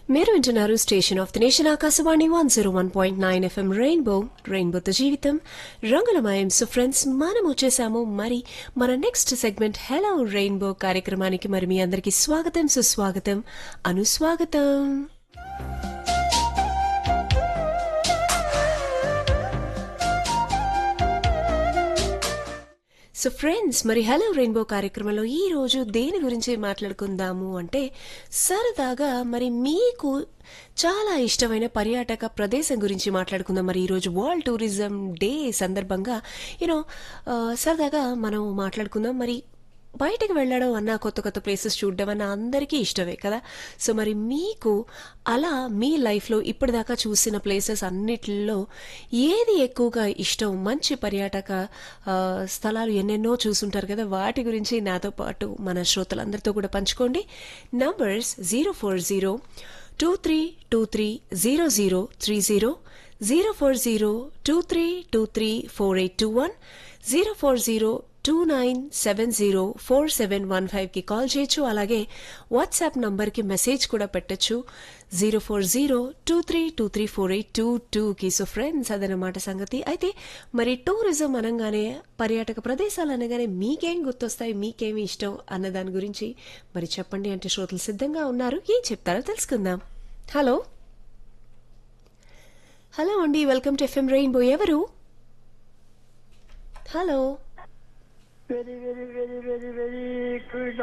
మీరు వింటున్నారు station of the nation Akashvani one zero one point nine FM Rainbow రెయిన్బోతో జీవితం రంగులమయం సో ఫ్రెండ్స్ మనం వచ్చేసాము మరి మన నెక్స్ట్ సెగ్మెంట్ హలో రెయిన్బో కార్యక్రమానికి మరి మీ అందరికీ స్వాగతం సుస్వాగతం అనుస్వాగతం సో ఫ్రెండ్స్ మరి హలో రెయిన్బో కార్యక్రమంలో ఈ రోజు దేని గురించి మాట్లాడుకుందాము అంటే సరదాగా మరి మీకు చాలా ఇష్టమైన పర్యాటక ప్రదేశం గురించి మాట్లాడుకుందాం మరి ఈరోజు వరల్డ్ టూరిజం డే సందర్భంగా యూనో సరదాగా మనం మాట్లాడుకుందాం మరి బయటకు వెళ్ళడం అన్న కొత్త కొత్త ప్లేసెస్ చూడడం అన్న అందరికీ ఇష్టమే కదా సో మరి మీకు అలా మీ లైఫ్లో ఇప్పటిదాకా చూసిన ప్లేసెస్ అన్నిటిలో ఏది ఎక్కువగా ఇష్టం మంచి పర్యాటక ఆ, స్థలాలు ఎన్నెన్నో చూసుంటారు కదా వాటి గురించి నాతో పాటు మన శ్రోతలందరితో కూడా పంచుకోండి numbers zero four zero two three two three zero zero three zero zero four zero two three two three four eight two one zero four zero two nine seven zero four seven one ఫైవ్కి call చేయొచ్చు అలాగే WhatsApp నంబర్కి message కూడా పెట్టచ్చు zero four zero two three two three four eight two టూకి so friends అదనమాట సంగతి అయితే మరి టూరిజం అనగానే పర్యాటక ప్రదేశాలు అనగానే మీకేం గుర్తొస్తాయి మీకేమి ఇష్టం అన్న దాని గురించి మరి చెప్పండి అంటే శ్రోతలు సిద్ధంగా ఉన్నారు ఏం చెప్తారో తెలుసుకుందాం హలో హలో అండి వెల్కమ్ టు ఎఫ్ఎం రెయిన్బో ఎవరు hello very very very very very good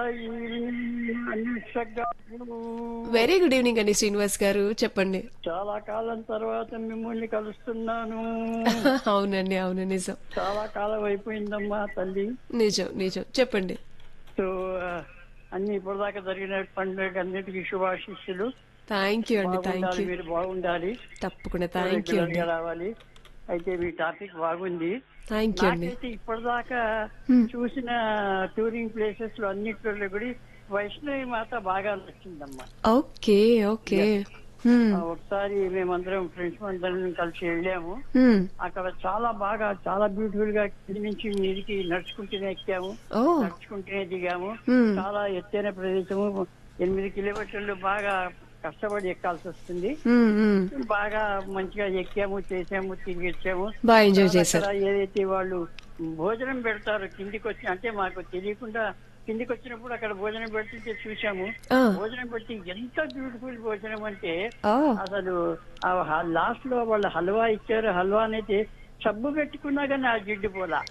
very good evening అండి శ్రీనివాస్ గారు చెప్పండి చాలా కాలం తర్వాత మిమ్మల్ని కలుస్తున్నాను అవునండి అవును నిజం చాలా కాలం అయిపోయిందమ్మా తల్లి నిజం నిజం చెప్పండి సో ఆ, అన్ని ఇప్పటిదాకా జరిగిన పండుగ అన్నిటికీ శుభాశిస్సులు థ్యాంక్ యూ అండి థ్యాంక్ బాగుండాలి యూ మీరు బాగుండాలి తప్పకుండా థ్యాంక్ యూ రెగ్యులర్ గా అండి రావాలి అయితే మీ టాపిక్ బాగుంది థ్యాంక్ యూ అండి నాకైతే ఇప్పటిదాకా చూసిన టూరింగ్ ప్లేసెస్ లో అన్నిట్లో కూడా వైష్ణవి మాత బాగా నచ్చిందమ్మా ఓకే ఓకే హ్మ్, ఆ, ఒకసారి మేమందరం ఫ్రెండ్స్ అందరం కలిసి వెళ్ళాము హ్మ్. అక్కడ చాలా బాగా చాలా బ్యూటిఫుల్ గా కింది నుంచి మీదికి నడుచుకుంటూనే ఎక్కాము ఓ నడుచుకుంటూనే దిగాము హ్మ్. చాలా ఎత్తైన ప్రదేశము ఎనిమిది కిలోమీటర్లు బాగా కష్టపడి ఎక్కాల్సి వస్తుంది హ్మ్, హ్మ్. బాగా మంచిగా ఎక్కాము చేసాము తిరిగి వచ్చాము బాగా ఎంజాయ్ తర్వాత చేశారు అక్కడ ఏదైతే వాళ్ళు భోజనం పెడతారు కిందికి వచ్చి అంటే మాకు తెలియకుండా కిందికి వచ్చినప్పుడు అక్కడ భోజనం పెడుతుంటే చూసాము ఆ, భోజనం పెట్టి ఎంత బ్యూటిఫుల్ భోజనం అంటే ఓ అసలు లాస్ట్ లో వాళ్ళు హల్వా ఇచ్చారు హల్వా అనేది సబ్బు పెట్టుకున్నా కానీ ఆ జిడ్డు పోలా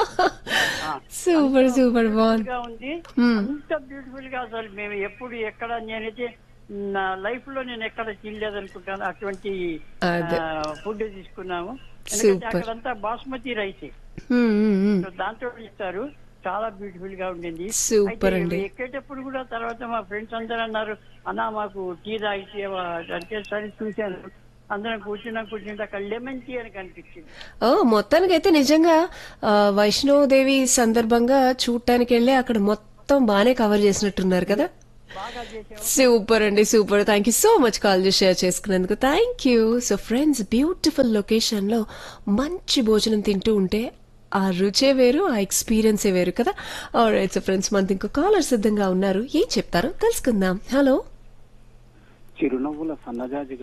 సూపర్ సూపర్ బాగుంది గా ఉంది Hmm. అంత బ్యూటిఫుల్ గా అసలు మేము ఎప్పుడు ఎక్కడ నేనైతే నా లైఫ్ లో నేను ఎక్కడ తినలేదు అనుకుంటాను అటువంటి అదే. ఫుడ్ తీసుకున్నాము ఎందుకంటే Super. అక్కడంతా బాస్మతి రైస్ హ్మ్, హ్మ్, హ్మ్. దాంతో ఇస్తారు చాలా బ్యూటిఫుల్ గా ఉండింది Super అయితే అండి. ఎక్కేటప్పుడు కూడా తర్వాత మా ఫ్రెండ్స్ అందరూ అన్నారు అన్నా మాకు టీ తాగితే అంటే సరే చూశాను అందరం కూర్చున్నాం కూర్చుంటే అక్కడ లెమన్ టీ అని కనిపించింది ఓ మొత్తానికైతే నిజంగా ఆ, వైష్ణోదేవి సందర్భంగా చూడటానికి వెళ్ళి అక్కడ మొత్తం బాగానే కవర్ చేసినట్టున్నారు కదా బాగా చేసాము సూపర్ అండి super thank you so much call చేసి షేర్ చేసుకున్నందుకు thank you so friends beautiful location లో మంచి భోజనం తింటూ ఉంటే ఆ రుచే వేరు ఆ ఎక్స్పీరియన్సే వేరు కదా రైట్ సో ఫ్రెండ్స్ మనకి ఇంకో కాలర్ సిద్ధంగా ఉన్నారు ఏం చెప్తారో తెలుసుకుందాం హలో చిరునవ్వుల సన్నజాజి